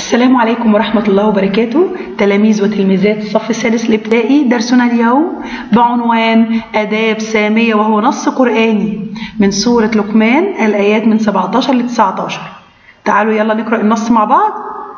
السلام عليكم ورحمة الله وبركاته تلاميذ وتلميذات الصف السادس الابتدائي درسنا اليوم بعنوان آداب سامية وهو نص قرآني من سورة لقمان الآيات من 17 ل 19 تعالوا يلا نقرأ النص مع بعض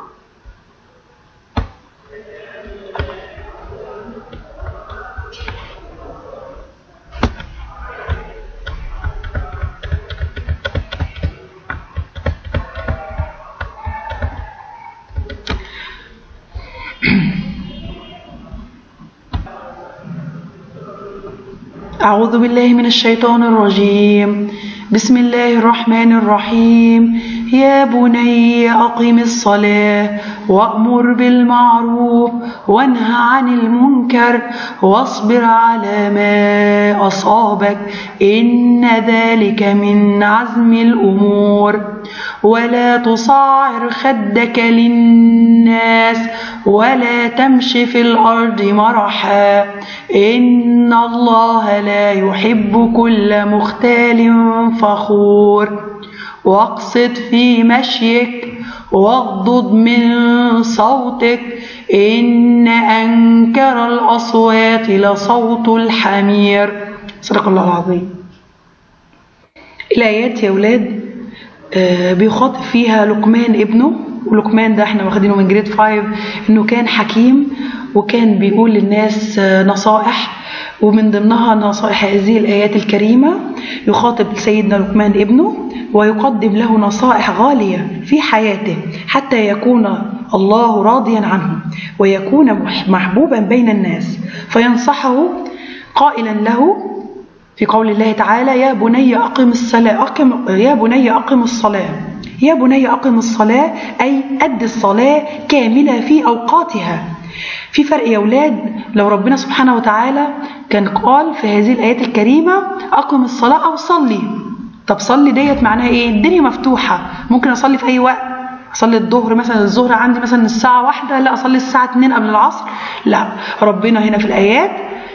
أعوذ بالله من الشيطان الرجيم بسم الله الرحمن الرحيم يا بني أقم الصلاة وأمر بالمعروف وانه عن المنكر واصبر على ما أصابك إن ذلك من عزم الأمور ولا تصعر خدك للناس ولا تمش في الأرض مرحا إن الله لا يحب كل مختال فخور واقصد في مشيك واغضض من صوتك إن أنكر الأصوات لصوت الحمير صدق الله العظيم الآيات يا ولاد آه بيخاطب فيها لقمان ابنه ولقمان ده احنا واخدينه من جريد 5 انه كان حكيم وكان بيقول للناس آه نصائح ومن ضمنها نصائح هذه الآيات الكريمة يخاطب سيدنا لقمان ابنه ويقدم له نصائح غالية في حياته حتى يكون الله راضيا عنه ويكون محبوبا بين الناس فينصحه قائلا له في قول الله تعالى يا بني أقم الصلاة أقم يا بني أقم الصلاة يا بني أقم الصلاة أي أد الصلاة كاملة في أوقاتها في فرق يا أولاد لو ربنا سبحانه وتعالى كان قال في هذه الآيات الكريمة أقم الصلاة أو صلي طب صلي ديت معناها إيه الدنيا مفتوحة ممكن أصلي في أي وقت أصلي الظهر مثلا الظهر عندي مثلا الساعة واحدة لا أصلي الساعة 2 قبل العصر لا ربنا هنا في الآيات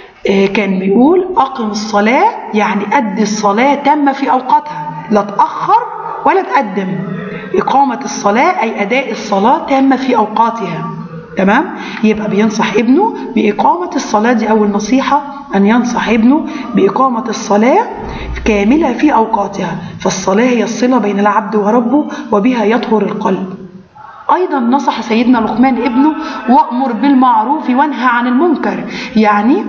كان بيقول أقم الصلاة يعني أدي الصلاة تامة في أوقاتها لا تأخر ولا تقدم إقامة الصلاة أي أداء الصلاة تامة في أوقاتها تمام يبقى بينصح ابنه بإقامة الصلاة دي أول نصيحة أن ينصح ابنه بإقامة الصلاة كاملة في أوقاتها فالصلاة هي الصلة بين العبد وربه وبها يطهر القلب أيضا نصح سيدنا لقمان ابنه وأمر بالمعروف وانهى عن المنكر يعني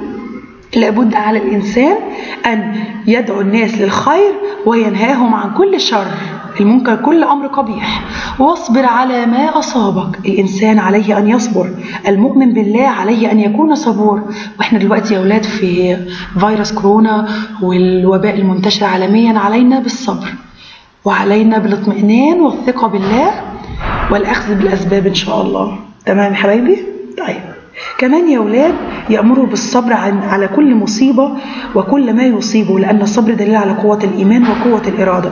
لابد على الإنسان أن يدعو الناس للخير وينهاهم عن كل شر المنكر كل أمر قبيح واصبر على ما أصابك الإنسان عليه أن يصبر المؤمن بالله عليه أن يكون صبور وإحنا دلوقتي يا أولاد في فيروس كورونا والوباء المنتشر عالميا علينا بالصبر وعلينا بالاطمئنان والثقة بالله والأخذ بالأسباب إن شاء الله تمام يا حبايبي؟ طيب كمان يا أولاد يأمروا بالصبر عن على كل مصيبة وكل ما يصيبه لأن الصبر دليل على قوة الإيمان وقوة الإرادة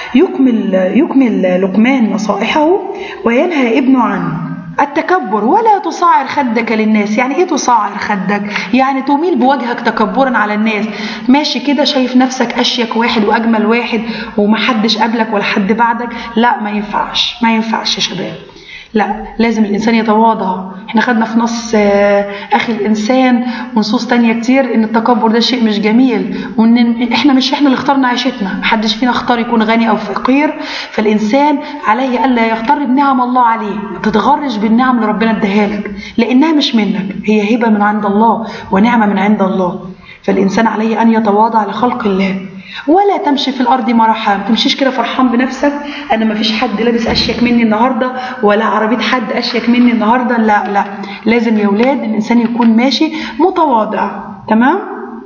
يكمل, يكمل لقمان نصائحه وينهى ابنه عن التكبر ولا تصعر خدك للناس يعني ايه تصعر خدك يعني تميل بوجهك تكبرا على الناس ماشي كده شايف نفسك اشيك واحد واجمل واحد ومحدش قبلك ولا حد بعدك لا ما ينفعش ما ينفعش يا شباب لا لازم الإنسان يتواضع احنا خدنا في نص أخي الإنسان ونصوص تانية كتير إن التكبر ده شيء مش جميل وإن احنا مش احنا اللي اخترنا عيشتنا محدش فينا اختار يكون غني أو فقير فالإنسان عليه ألا يغتر بنعم الله عليه ما تتغرش بالنعم اللي ربنا اداها لك لأنها مش منك هي هبة من عند الله ونعمة من عند الله فالإنسان عليه أن يتواضع لخلق الله ولا تمشي في الارض مرحا ما تمشيش كده فرحان بنفسك انا ما فيش حد لابس اشيك مني النهارده ولا عربيه حد اشيك مني النهارده لا لا لازم يا اولاد الانسان يكون ماشي متواضع تمام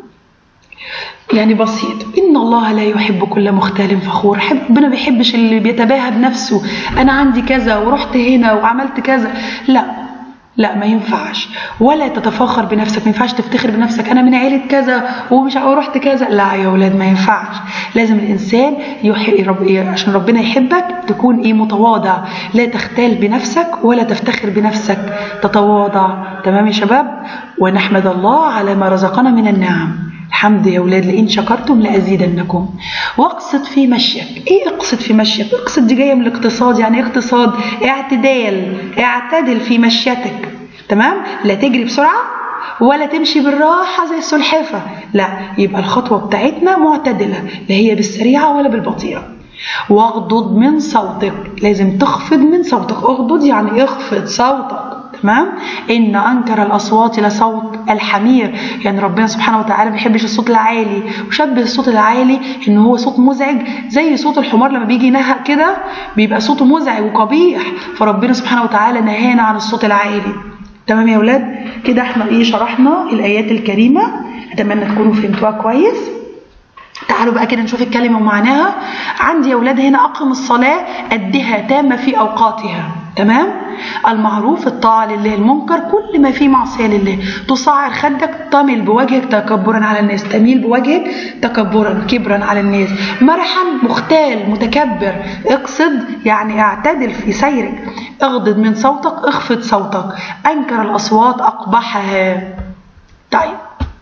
يعني بسيط إن الله لا يحب كل مختال فخور ربنا ما بيحبش اللي بيتباهى بنفسه أنا عندي كذا ورحت هنا وعملت كذا لا لا ما ينفعش ولا تتفاخر بنفسك ما ينفعش تفتخر بنفسك انا من عيله كذا ومش ورحت كذا لا يا اولاد ما ينفعش لازم الانسان يحب رب... عشان ربنا يحبك تكون ايه متواضع لا تختال بنفسك ولا تفتخر بنفسك تتواضع تمام يا شباب ونحمد الله على ما رزقنا من النعم الحمد يا ولاد لئن شكرتم لأزيدنكم واقصد في مشيك ايه اقصد في مشيك اقصد دي جايه من الاقتصاد يعني إيه اقتصاد اعتدال اعتدل في مشيتك تمام لا تجري بسرعه ولا تمشي بالراحه زي السلحفه لا يبقى الخطوه بتاعتنا معتدله لا هي بالسريعه ولا بالبطيئه واغضض من صوتك لازم تخفض من صوتك اغضض يعني اخفض صوتك تمام ان انكر الاصوات لصوت الحمير يعني ربنا سبحانه وتعالى ما بيحبش الصوت العالي وشبه الصوت العالي ان هو صوت مزعج زي صوت الحمار لما بيجي ينهق كده بيبقى صوته مزعج وقبيح فربنا سبحانه وتعالى نهانا عن الصوت العالي تمام يا ولاد كده احنا ايه شرحنا الايات الكريمه اتمنى تكونوا فهمتوها كويس تعالوا بقى كده نشوف الكلمة ومعناها عندي يا ولاد هنا أقم الصلاة أدها تامة في أوقاتها تمام المعروف الطاعة لله المنكر كل ما فيه معصية لله تصعر خدك تميل بوجهك تكبرا على الناس تميل بوجهك تكبرا كبرا على الناس مرحا مختال متكبر اقصد يعني اعتدل في سيرك اغضض من صوتك اخفض صوتك أنكر الأصوات أقبحها طيب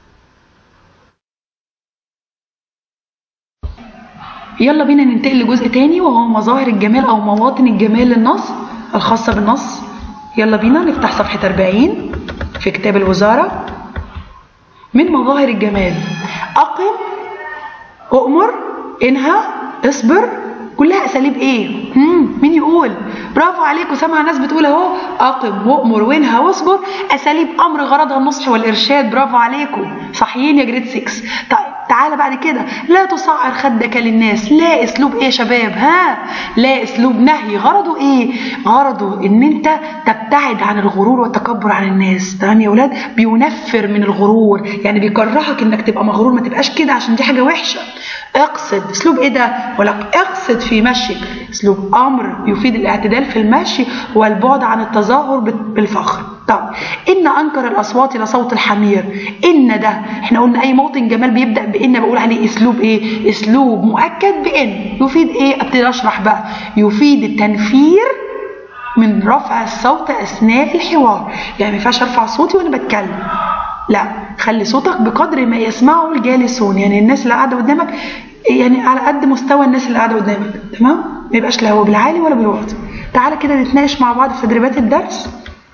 يلا بينا ننتقل لجزء تاني وهو مظاهر الجمال أو مواطن الجمال للنص الخاصة بالنص يلا بينا نفتح صفحة 40 في كتاب الوزارة من مظاهر الجمال أقم أؤمر انهى اصبر كلها أساليب إيه؟ مم. مين يقول؟ برافو عليكم سامع ناس بتقول أهو أقم وأمر وانهى واصبر أساليب أمر غرضها النصح والإرشاد برافو عليكم صحيين يا جريد 6 طيب تعالى بعد كده لا تصعر خدك للناس لا اسلوب ايه يا شباب ها لا اسلوب نهي غرضه ايه غرضه ان انت تبتعد عن الغرور والتكبر عن الناس تمام يا ولاد بينفر من الغرور يعني بيكرهك انك تبقى مغرور ما تبقاش كده عشان دي حاجه وحشه اقصد اسلوب ايه ده ولا اقصد في مشيك اسلوب امر يفيد الاعتدال في المشي والبعد عن التظاهر بالفخر طب ان انكر الاصوات لصوت الحمير ان ده احنا قلنا اي موطن جمال بيبدا بان بقول عليه اسلوب ايه اسلوب مؤكد بان يفيد ايه ابتدي اشرح بقى يفيد التنفير من رفع الصوت اثناء الحوار يعني ما ينفعش ارفع صوتي وانا بتكلم لا خلي صوتك بقدر ما يسمعه الجالسون يعني الناس اللي قاعده قدامك يعني على قد مستوى الناس اللي قاعده قدامك تمام ما يبقاش لا هو بالعالي ولا بالواطي تعالى كده نتناقش مع بعض في تدريبات الدرس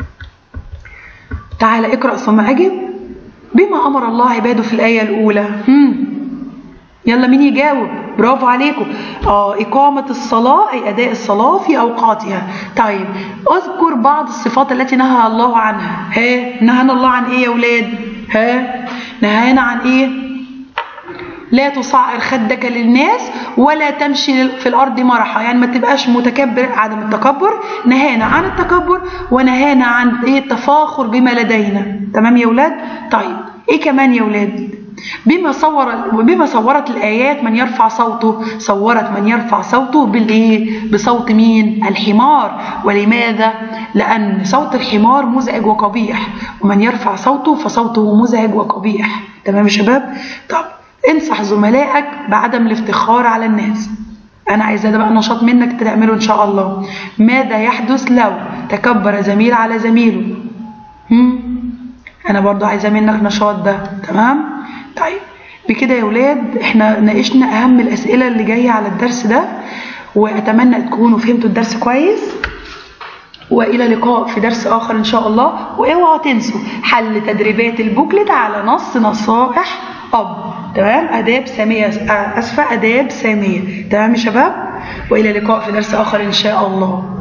تعالى اقرأ ثم أجب بما أمر الله عباده في الآية الأولى هم. يلا مين يجاوب برافو عليكم آه إقامة الصلاة أي أداء الصلاة في أوقاتها طيب أذكر بعض الصفات التي نهى الله عنها ها نهانا الله عن إيه يا ولاد ها نهانا عن إيه لا تصعر خدك للناس ولا تمشي في الأرض مرحا يعني ما تبقاش متكبر عدم التكبر نهانا عن التكبر ونهانا عن إيه التفاخر بما لدينا تمام يا ولاد طيب إيه كمان يا ولاد بما صور بما صورت الآيات من يرفع صوته صورت من يرفع صوته بالإيه بصوت مين الحمار ولماذا لأن صوت الحمار مزعج وقبيح ومن يرفع صوته فصوته مزعج وقبيح تمام يا شباب طب انصح زملائك بعدم الافتخار على الناس انا عايزه ده بقى نشاط منك تعمله ان شاء الله ماذا يحدث لو تكبر زميل على زميله هم؟ انا برضو عايزه منك نشاط ده تمام طيب بكده يا ولاد احنا ناقشنا اهم الاسئله اللي جايه على الدرس ده واتمنى تكونوا فهمتوا الدرس كويس والى لقاء في درس اخر ان شاء الله واوعوا تنسوا حل تدريبات البوكلت على نص نصائح اب تمام اداب ساميه اسفه اداب ساميه تمام يا شباب والى لقاء في درس اخر ان شاء الله